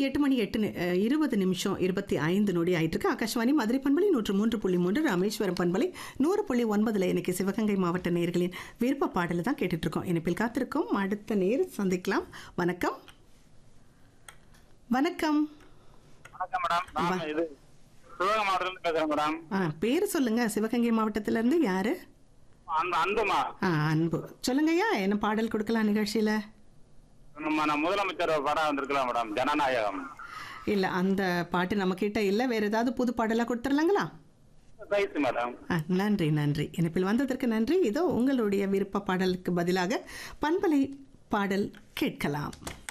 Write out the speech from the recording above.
எட்டு மணி எட்டு நி- அஹ், இருபது நிமிஷம் இருபத்தி ஐந்து நொடி ஆயிட்டு இருக்கு ஆகாஷ்வாணி மதுரை பண்பலை நூற்று மூன்று புள்ளி மூன்று ராமேஸ்வரம் பண்பலை நூறு புள்ளி ஒன்பதுல இன்னைக்கு சிவகங்கை மாவட்ட நேர்களின் விருப்ப பாடலை தான் கேட்டுட்டு இருக்கோம் இனிப்பில் காத்திருக்கோம் அடுத்த நேர் சந்திக்கலாம் வணக்கம் வணக்கம் வணக்கம் மேடம் நான் இது சிவகங்கை மாவட்டத்துல பேசுறேன் மேடம் ஆ பேர் சொல்லுங்க சிவகங்கை மாவட்டத்துல இருந்து யாரு அந்த அந்துமா ஆ அன்பு சொல்லுங்கய்யா என்ன பாடல் கொடுக்கலாம் நிகழ்ச்சியில நம்ம நான் முதலமைச்சர் படம் வந்திருக்கலாம் மேடம் ஜனநாயகம் இல்ல அந்த பாட்டு நம்ம கிட்ட இல்ல வேற ஏதாவது புது பாடலா கொடுத்துடலாங்களா சைஸ் மேடம் ஆ, நன்றி நன்றி இணைப்பில் வந்ததற்கு நன்றி இதோ உங்களுடைய விருப்ப பாடலுக்கு பதிலாக பண்பலை பாடல் கேட்கலாம்